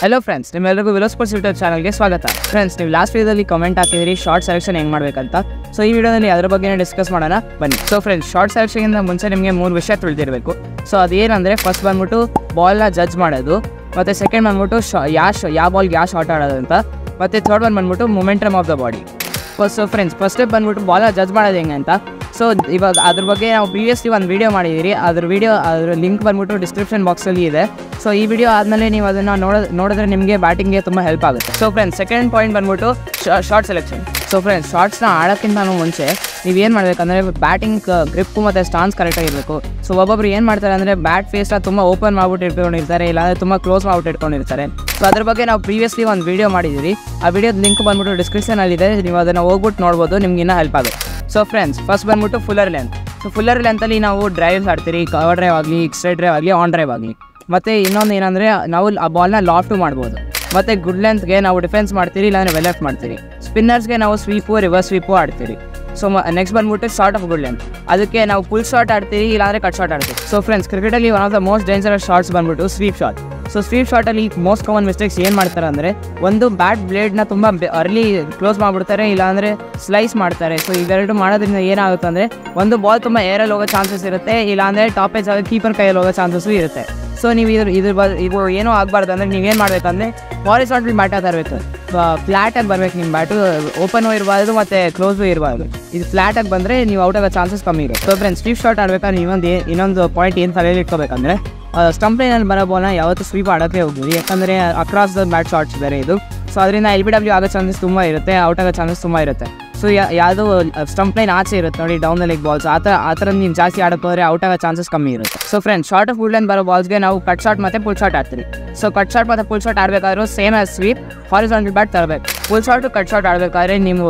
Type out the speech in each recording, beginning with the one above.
hello friends ನಿಮ್ಮೆಲ್ಲರಿಗೂ Willow Sports YouTube ಚಾನಲ್ಗೆ ಸ್ವಾಗತ ಫ್ರೆಂಡ್ಸ್ ನೀವು ಲಾಸ್ಟ್ ವೀಡಿಯೋದಲ್ಲಿ ಕಮೆಂಟ್ ಹಾಕಿದ್ರಿ ಶಾರ್ಟ್ ಸೆಲೆಕ್ಷನ್ ಹೆಂಗೆ ಮಾಡಬೇಕಂತ ಸೊ ಈ ವಿಡಿಯೋದಲ್ಲಿ ಅದ್ರ ಬಗ್ಗೆ ಡಿಸ್ಕಸ್ ಮಾಡೋಣ ಬನ್ನಿ ಸೊ ಫ್ರೆಂಡ್ಸ್ ಶಾರ್ಟ್ ಸೆಲೆಕ್ಷನ್ಗಿಂತ ಮುಂಚೆ ನಿಮಗೆ ಮೂರು ವಿಷಯ ತಿಳಿದಿರಬೇಕು ಸೊ ಅದೇನಂದರೆ ಫಸ್ಟ್ ಬಂದ್ಬಿಟ್ಟು ಬಾಲ್ನ ಜಡ್ಜ್ ಮಾಡೋದು ಮತ್ತು ಸೆಕೆಂಡ್ ಬಂದ್ಬಿಟ್ಟು ಶಾ ಯಾ ಶ ಯಾವ ಬಾಲ್ಗೆ ಯಾವ ಶಾಟ್ ಆಡೋದು ಅಂತ ಮತ್ತು ಥರ್ಡ್ ಒನ್ ಬಂದ್ಬಿಟ್ಟು momentum of the body first so friends first step ಬಂದ್ಬಿಟ್ಟು ಬಾಲ್ನ ಜಡ್ಜ್ ಮಾಡೋದು ಹೆಂಗೆ ಅಂತ ಸೊ ಇವಾಗ ಅದ್ರ ಬಗ್ಗೆ ನಾವು ಪ್ರೀವಿಯಸ್ಲಿ ಒಂದು ವಿಡಿಯೋ ಮಾಡಿದ್ದೀರಿ ಅದ್ರ ವಿಡಿಯೋ ಅದ್ರ ಲಿಂಕ್ ಬಂದ್ಬಿಟ್ಟು ಡಿಸ್ಕ್ರಿಪ್ಷನ್ ಬಾಕ್ಸಲ್ಲಿ ಇದೆ ಸೊ ಈ ವಿಡಿಯೋ ಆದಮೇಲೆ ನೀವು ಅದನ್ನು ನೋಡ ನೋಡಿದ್ರೆ ನಿಮಗೆ ಬ್ಯಾಟಿಂಗ್ಗೆ ತುಂಬ ಹೆಲ್ಪ್ ಆಗುತ್ತೆ ಸೊ ಫ್ರೆಂಡ್ಸ್ ಸೆಕೆಂಡ್ ಪಾಯಿಂಟ್ ಬಂದ್ಬಿಟ್ಟು ಶಾರ್ಟ್ ಸೆಲೆಕ್ಷನ್ ಸೊ ಫ್ರೆಂಡ್ಸ್ ಶಾರ್ಟ್ಸ್ನ ಆಡೋಕ್ಕಿಂತ ಮುಂಚೆ ನೀವು ಏನು ಮಾಡಬೇಕಂದ್ರೆ ಬ್ಯಾಟಿಂಗ್ ಗ್ರಿಪ್ಪು ಮತ್ತು ಸ್ಟಾನ್ಸ್ ಕರೆಕ್ಟಾಗಿರಬೇಕು ಸೊ ಒಬ್ಬೊಬ್ರು ಏನು ಮಾಡ್ತಾರೆ ಅಂದರೆ ಬ್ಯಾಟ್ ಫೇಸ್ನ ತುಂಬ ಓಪನ್ ಮಾಡ್ಬಿಟ್ಟು ಇಟ್ಕೊಂಡಿರ್ತಾರೆ ಇಲ್ಲಾಂದರೆ ತುಂಬ ಕ್ಲೋಸ್ ಮಾಡ್ಬಿಟ್ಟು ಇಟ್ಕೊಂಡಿರ್ತಾರೆ ಸೊ ಅದ್ರ ಬಗ್ಗೆ ನಾವು ಪ್ರೀವಿಯಸ್ಲಿ ಒಂದು ವಿಡಿಯೋ ಮಾಡಿದ್ದೀರಿ ಆ ವಿಡಿಯೋದ ಲಿಂಕ್ ಬಂದ್ಬಿಟ್ಟು ಡಿಸ್ಕ್ರಿಪ್ಷನಲ್ಲಿದೆ ನೀವು ಅದನ್ನು ಹೋಗ್ಬಿಟ್ಟು ನೋಡ್ಬೋದು ನಿಮ್ಗೆ ಇನ್ನೂ ಹೆಲ್ಪ್ ಆಗುತ್ತೆ ಸೊ ಫ್ರೆಂಡ್ಸ್ ಫಸ್ಟ್ ಬಂದ್ಬಿಟ್ಟು ಫುಲ್ಲರ್ ಲೆಂತ್ ಸೊ ಫುಲ್ಲರ್ ಲೆಂತಲ್ಲಿ ನಾವು ಡ್ರೈವ್ಸ್ ಆಡ್ತೀರಿ ಕವರ್ ಡ್ರೈವ್ ಆಗಲಿ ಎಕ್ಸ್ಟ್ರಾ ಡ್ರೈವ್ ಆಗಲಿ ಆನ್ ಡ್ರೈವ್ ಆಗಲಿ ಮತ್ತು ಇನ್ನೊಂದು ಏನಂದರೆ ನಾವು ಆ ಬಾಲ್ನ ಲಾಫ್ಟು ಮಾಡ್ಬೋದು ಮತ್ತು ಗುಡ್ ಲೆಂತ್ಗೆ ನಾವು ಡಿಫೆನ್ಸ್ ಮಾಡ್ತೀರಿ ಇಲ್ಲಾಂದರೆ ವೆಲೆಫ್ಟ್ ಮಾಡ್ತೀರಿ ಸ್ಪಿನ್ನರ್ಸ್ಗೆ ನಾವು ಸ್ವೀಪು ರಿವರ್ಸ್ ಸ್ವೀಪು ಆಡ್ತೀರಿ ಸೊ ನೆಕ್ಸ್ಟ್ ಬಂದ್ಬಿಟ್ಟು ಶಾರ್ಟ್ ಆಫ್ ಗುಡ್ ಲೆಂತ್ ಅದಕ್ಕೆ ನಾವು ಫುಲ್ ಶಾಟ್ ಆಡ್ತೀರಿ ಇಲ್ಲಾಂದರೆ ಕಟ್ ಶಾಟ್ ಆಡ್ತೀವಿ ಸೊ ಫ್ರೆಂಡ್ಸ್ ಕ್ರಿಕೆಟಲ್ಲಿ one of the most dangerous shots ಬಂದ್ಬಿಟ್ಟು ಸ್ವೀಪ್ ಶಾಟ್ ಸೊ ಸ್ವೀಪ್ ಶಾಟಲ್ಲಿ ಮೋಸ್ಟ್ ಕಾಮನ್ ಮಿಸ್ಟೇಕ್ಸ್ ಏನು ಮಾಡ್ತಾರೆ ಅಂದರೆ ಒಂದು ಬ್ಯಾಟ್ ಬ್ಲೇಡ್ನ ತುಂಬ ಅರ್ಲಿ ಕ್ಲೋಸ್ ಮಾಡಿಬಿಡ್ತಾರೆ ಇಲ್ಲಾಂದರೆ ಸ್ಲೈಸ್ ಮಾಡ್ತಾರೆ ಸೊ ಇವೆರಡು ಮಾಡೋದ್ರಿಂದ ಏನಾಗುತ್ತೆ ಅಂದರೆ ಒಂದು ಬಾಲ್ ತುಂಬ ಏರಲ್ಲಿ ಹೋಗೋ ಚಾನ್ಸಸ್ ಇರುತ್ತೆ ಇಲ್ಲಾಂದರೆ ಟಾಪ್ ಏಜ್ ಆಗಿ ಕೀಪರ್ ಕೈಯಲ್ಲಿ ಹೋಗೋ ಚಾನ್ಸಸ್ಸು ಇರುತ್ತೆ ಸೊ ನೀವು ಇದ್ರ ಇದ್ರ ಬ ಇದು ಏನೂ ಆಗಬಾರ್ದು ಅಂದರೆ ನೀವೇನು ಮಾಡಬೇಕಂದ್ರೆ ಹಾರಿಸಾಂಟಲ್ ಬ್ಯಾಟ್ ತರಬೇಕು ಫ್ಲ್ಯಾಟಾಗಿ ಬರ್ಬೇಕು ನಿಮ್ಮ ಬ್ಯಾಟು ಓಪನು ಇರಬಾರ್ದು ಮತ್ತು ಕ್ಲೋಸು ಇರಬಾರ್ದು ಇದು ಫ್ಲ್ಯಾಟಾಗಿ ಬಂದರೆ ನೀವು ಔಟ್ ಆಗೋ ಚಾನ್ಸಸ್ ಕಮ್ಮಿ ಇರುತ್ತೆ ಸೊ ಫ್ರೆಂಡ್ಸ್ ಸ್ವೀಪ್ ಶಾಟ್ ಆಡ್ಬೇಕಾದ್ರೆ ಇನ್ನೊಂದು ಏ- ಇನ್ನೊಂದು ಪಾಯಿಂಟ್ ಏನು ತಲೆಯಲ್ಲಿ ಇಟ್ಕೋಬೇಕಂದ್ರೆ ಸ್ಟಂಪ್ ಲೈನಲ್ಲಿ ಬರೋ ಬಾಲ್ನ ಯಾವತ್ತೂ ಸ್ವೀಪ್ ಆಡೋಕ್ಕೆ ಹೋಗ್ಬೋದು ಯಾಕಂದರೆ ಅಕ್ರಾಸ್ ದ ಬ್ಯಾಟ್ ಶಾಟ್ಸ್ ಬೇರೆ ಇದು ಸೊ ಅದರಿಂದ ಎಲ್ ಬಿ ಡಬ್ಲ್ಯೂ ಆಗೋ ಚಾನ್ಸಸ್ ತುಂಬ ಇರುತ್ತೆ ಔಟ್ ಆಗೋ ಚಾನ್ಸಸ್ ತುಂಬ ಇರುತ್ತೆ ಸೊ ಯಾವುದು ಸ್ಟಂಪ್ ಲೈನ್ ಆಚೆ ಇರುತ್ತೆ ನೋಡಿ ಡೌನ್ ಲೆಗ್ ಬಾಲ್ಸ್ ಆ ಥರ ಆ ಥರ ನೀವು ಜಾಸ್ತಿ ಆಡಕ್ಕೆ ಹೋದರೆ ಔಟ್ ಆಗೋ ಚಾನ್ಸಸ್ ಕಮ್ಮಿ ಇರುತ್ತೆ so friends short of full line ಬರೋ ಬಾಲ್ಸ್ಗೆ ನಾವು ಕಟ್ ಶಾಟ್ ಮತ್ತು ಫುಲ್ ಶಾಟ್ ಆಡ್ತೀವಿ ಸೊ ಕಟ್ ಶಾಟ್ ಮತ್ತು ಫುಲ್ ಶಾಟ್ ಆಡಬೇಕಾದ್ರೂ same as sweep horizontal bat ತರಬೇಕು ಫುಲ್ ಶಾಟು ಕಟ್ ಶಾಟ್ ಆಡಬೇಕಾದ್ರೆ ನೀವು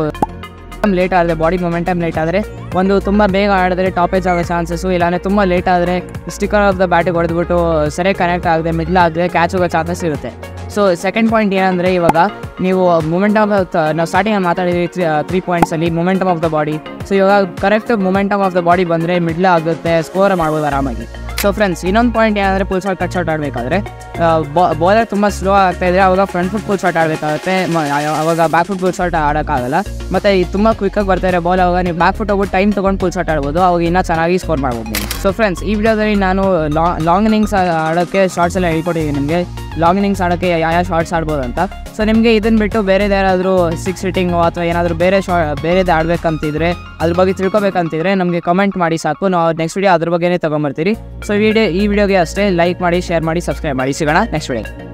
ಲೇಟ್ ಆದರೆ ಬಾಡಿ ಮೊಮೆಂಟಮ್ ಲೇಟ್ ಆದರೆ ಒಂದು ತುಂಬ ಬೇಗ ಆಡಿದ್ರೆ ಟಾಪೇಜ್ ಆಗೋ ಚಾನ್ಸಸ್ಸು ಇಲ್ಲಾಂದರೆ ತುಂಬ ಲೇಟ್ ಆದರೆ ಸ್ಟಿಕ್ಕರ್ ಆಫ್ ದ ಬ್ಯಾಟಿಗೆ ಹೊಡೆದ್ಬಿಟ್ಟು ಸರಿಯಾಗಿ ಕನೆಕ್ಟ್ ಆಗದೆ ಮಿಡ್ಲ್ ಆಗದೆ ಕ್ಯಾಚ್ ಹೋಗೋ ಚಾನ್ಸಸ್ ಇರುತ್ತೆ ಸೊ ಸೆಕೆಂಡ್ ಪಾಯಿಂಟ್ ಏನಂದರೆ ಇವಾಗ ನೀವು ಮೊಮೆಂಟಮ್ ಆಫ್ ನಾವು ಸ್ಟಾರ್ಟಿಂಗ್ ಮಾತಾಡಿದ್ವಿ ತ್ರೀ ತ್ರೀ ಪಾಯಿಂಟ್ಸಲ್ಲಿ momentum of the body so ಇವಾಗ correct momentum of the body ಬಂದರೆ ಮಿಡ್ಲ್ ಆಗುತ್ತೆ ಸ್ಕೋರ್ ಮಾಡ್ಬೋದು ಆರಾಮಾಗಿ ಸೊ ಫ್ರೆಂಡ್ಸ್ ಇನ್ನೊಂದು ಪಾಯಿಂಟ್ ಏನಂದರೆ ಫುಲ್ ಶಾಟ್ ಕಟ್ ಶಾಟ್ ಆಡಬೇಕಾದ್ರೆ ಬಾಲರ್ ತುಂಬ ಸ್ಲೋ ಆಗ್ತಾ ಇದ್ರೆ ಅವಾಗ ಫ್ರಂಟ್ ಫುಟ್ ಫುಲ್ ಶಾಟ್ ಆಡಬೇಕಾಗುತ್ತೆ ಅವಾಗ ಬ್ಯಾಕ್ ಫುಟ್ ಫುಲ್ ಶಾಟ್ ಆಡೋಕ್ಕಾಗಲ್ಲ ಮತ್ತು ಇದು ತುಂಬ ಕ್ವಿಕ್ಕಾಗಿ ಬರ್ತಾ ಇರೋ ಬಾಲ್ ಅವಾಗ ನೀವು ಬ್ಯಾಕ್ ಫುಟ್ ಹೋಗ್ಬಿಟ್ಟು ಟೈಮ್ ತೊಗೊಂಡು ಫುಲ್ ಶಾಟ್ ಆಡ್ಬೋದು ಅವಾಗ ಇನ್ನೂ ಚೆನ್ನಾಗಿ ಸ್ಕೋರ್ ಮಾಡ್ಬೋದು ನೀವು ಸೊ ಫ್ರೆಂಡ್ಸ್ ಈ ವಿಡಿಯೋದಲ್ಲಿ ನಾನು ಲಾಂಗ್ ಇನ್ನಿಂಗ್ಸ್ ಆಡೋಕ್ಕೆ ಶಾರ್ಟ್ಸ್ ಎಲ್ಲ ಹೇಳ್ಕೊಟ್ಟಿದ್ದೀನಿ ನಿಮಗೆ ಲಾಂಗ್ ಇನ್ನಿಂಗ್ಸ್ ಆಡೋಕ್ಕೆ ಯಾವ ಯಾವ ಶಾರ್ಟ್ಸ್ ಆಡ್ಬೋದು ಅಂತ ಸೊ ನಿಮಗೆ ಇದನ್ನು ಬಿಟ್ಟು ಬೇರೆದು ಯಾರಾದರೂ ಸಿಕ್ಸ್ ಹಿಟ್ಟಿಂಗು ಅಥವಾ ಏನಾದರೂ ಬೇರೆ ಶಾ ಬೇರೆದು ಆಡಬೇಕಂತಿದ್ರೆ ಅದ್ರ ಬಗ್ಗೆ ತಿಳ್ಕೊಬೇಕಂತಿದ್ರೆ ನಮಗೆ ಕಮೆಂಟ್ ಮಾಡಿ ಸಾಕು ನಾವು ನೆಕ್ಸ್ಟ್ ವಿಡಿಯೋ ಅದ್ರ ಬಗ್ಗೆನೇ ತೊಗೊಂಬರ್ತೀರಿ ಸೊ ವಿಡಿಯೋ ಈ ವಿಡಿಯೋಗೆ ಅಷ್ಟೇ ಲೈಕ್ ಮಾಡಿ ಶೇರ್ ಮಾಡಿ ಸಬ್ಸ್ಕ್ರೈಬ್ ಮಾಡಿ ಸಿಗೋಣ ನೆಕ್ಸ್ಟ್ ವಿಡಿಯೋ